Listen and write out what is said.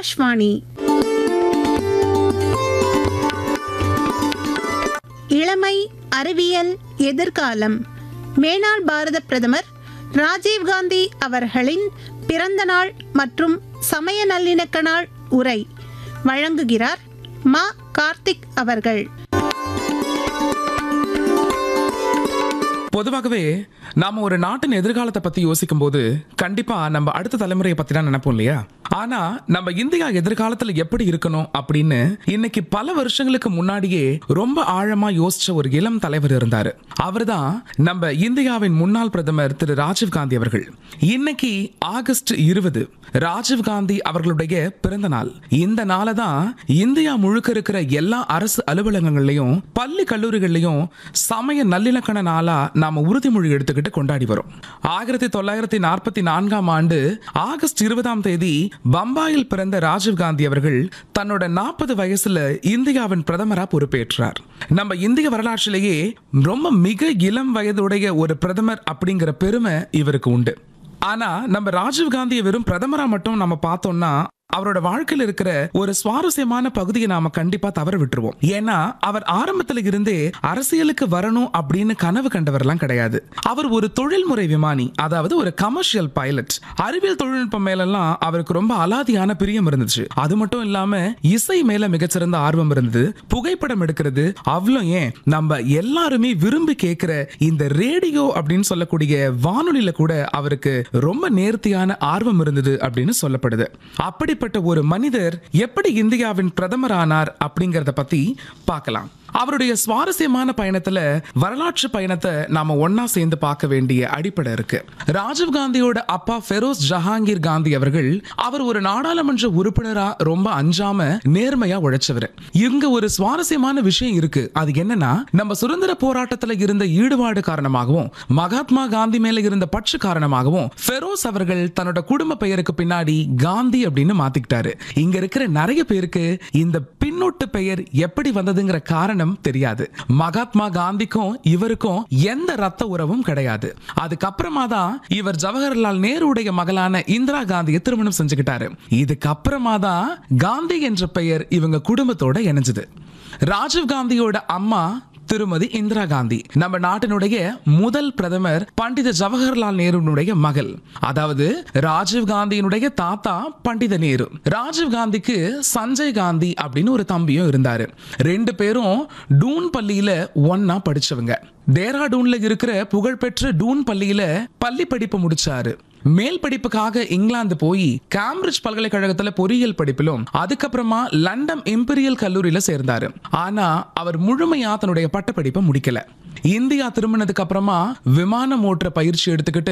ஆகாஷ்வாணி இளமை அறிவியல் எதிர்காலம் மேனாள் பாரத பிரதமர் ராஜீவ்காந்தி அவர்களின் பிறந்த நாள் மற்றும் சமய நல்லிணக்க நாள் உரை வழங்குகிறார் மா கார்த்திக் அவர்கள் பொதுவாகவே நாம ஒரு நாட்டின் எதிர்காலத்தை பத்தி யோசிக்கும் போது கண்டிப்பா நம்ம அடுத்த தலைமுறையை பத்தி தான் நினைப்போம் இல்லையா ஆனா நம்ம இந்தியா எதிர்காலத்துல எப்படி இருக்கணும் அப்படின்னு இன்னைக்கு பல வருஷங்களுக்கு முன்னாடியே ரொம்ப ஆழமா யோசிச்ச ஒரு இளம் தலைவர் இருந்தாரு அவர்தான் நம்ம இந்தியாவின் முன்னாள் பிரதமர் திரு ராஜீவ் காந்தி அவர்கள் இன்னைக்கு ஆகஸ்ட் இருபது ராஜீவ் காந்தி அவர்களுடைய பிறந்த நாள் இந்த நாளை தான் இந்தியா முழுக்க இருக்கிற எல்லா அரசு அலுவலகங்கள்லயும் பள்ளி கல்லூரிகள்லயும் சமய நல்லிணக்கண நாளா நாம உறுதிமொழி எடுத்துக்கிட்டு கொண்டாடி வரோம் ஆயிரத்தி தொள்ளாயிரத்தி நாற்பத்தி நான்காம் ஆண்டு ஆகஸ்ட் இருபதாம் தேதி பம்பாயில் பிறந்த ராஜீவ் காந்தி அவர்கள் தன்னோட நாற்பது வயசுல இந்தியாவின் பிரதமரா பொறுப்பேற்றார் நம்ம இந்திய வரலாற்றிலேயே ரொம்ப மிக இளம் வயதுடைய ஒரு பிரதமர் அப்படிங்கிற பெருமை இவருக்கு உண்டு ஆனா நம்ம ராஜீவ் காந்தியை வெறும் பிரதமரா மட்டும் நம்ம பார்த்தோம்னா அவரோட வாழ்க்கையில இருக்கிற ஒரு சுவாரஸ்யமான பகுதியை நாம கண்டிப்பா தவற விட்டுருவோம் ஏன்னா அவர் ஆரம்பத்துல இருந்தே அரசியலுக்கு வரணும் அப்படின்னு கனவு கண்டவர்லாம் கிடையாது அவர் ஒரு தொழில்முறை விமானி அதாவது ஒரு கமர்ஷியல் பைலட் அறிவியல் தொழில்நுட்பம் மேலெல்லாம் அவருக்கு ரொம்ப அலாதியான பிரியம் இருந்துச்சு அது மட்டும் இல்லாம இசை மேல மிகச்சிறந்த ஆர்வம் இருந்தது புகைப்படம் எடுக்கிறது அவ்வளோ ஏன் நம்ம எல்லாருமே விரும்பி கேட்கிற இந்த ரேடியோ அப்படின்னு சொல்லக்கூடிய வானொலியில கூட அவருக்கு ரொம்ப நேர்த்தியான ஆர்வம் இருந்தது அப்படின்னு சொல்லப்படுது அப்படிப்பட்ட ஒரு மனிதர் எப்படி இந்தியாவின் பிரதமர் ஆனார் அப்படிங்கறத பத்தி பார்க்கலாம் அவருடைய சுவாரஸ்யமான பயணத்துல வரலாற்று பயணத்தை நாம ஒன்னா சேர்ந்து பார்க்க வேண்டிய அடிப்படை இருக்கு ராஜீவ் காந்தியோட அப்பா ஃபெரோஸ் ஜஹாங்கீர் காந்தி அவர்கள் அவர் ஒரு நாடாளுமன்ற உறுப்பினரா ரொம்ப அஞ்சாம நேர்மையா உழைச்சவர் இங்க ஒரு சுவாரஸ்யமான விஷயம் இருக்கு அது என்னன்னா நம்ம சுதந்திர போராட்டத்துல இருந்த ஈடுபாடு காரணமாகவும் மகாத்மா காந்தி மேல இருந்த பற்று காரணமாகவும் ஃபெரோஸ் அவர்கள் தன்னோட குடும்ப பெயருக்கு பின்னாடி காந்தி அப்படின்னு மாத்திக்கிட்டாரு இங்க இருக்கிற நிறைய பேருக்கு இந்த பின்னொட்டு பெயர் எப்படி வந்ததுங்கிற காரணம் தெரியாது மகாத்மா காந்திக்கும் இவருக்கும் எந்த ரத்த உறவும் கிடையாது அதுக்கப்புறமா தான் இவர் ஜவஹர்லால் நேருடைய மகளான இந்திரா காந்தியை திருமணம் செஞ்சுக்கிட்டாரு இதுக்கப்புறமா தான் காந்தி என்ற பெயர் இவங்க குடும்பத்தோட இணைஞ்சது ராஜீவ் காந்தியோட அம்மா திருமதி இந்திரா காந்தி நம்ம நாட்டினுடைய முதல் பிரதமர் பண்டித ஜவஹர்லால் நேருனுடைய மகள் அதாவது ராஜீவ் காந்தியினுடைய தாத்தா பண்டித நேரு ராஜீவ் காந்திக்கு சஞ்சய் காந்தி அப்படின்னு ஒரு தம்பியும் இருந்தாரு ரெண்டு பேரும் டூன் பள்ளியில ஒன்னா படிச்சவங்க டேராடூன்ல இருக்கிற புகழ்பெற்ற டூன் பள்ளியில பள்ளி படிப்பு முடிச்சாரு மேல் படிப்புக்காக இங்கிலாந்து போய் கேம்பிரிட்ஜ் பல்கலைக்கழகத்துல பொறியியல் படிப்பிலும் அதுக்கப்புறமா லண்டன் இம்பீரியல் கல்லூரியில சேர்ந்தாரு ஆனா அவர் முழுமையா தன்னுடைய பட்டப்படிப்பை முடிக்கல இந்தியா திரும்பினதுக்கு அப்புறமா விமானம் ஓட்டுற பயிற்சி எடுத்துக்கிட்டு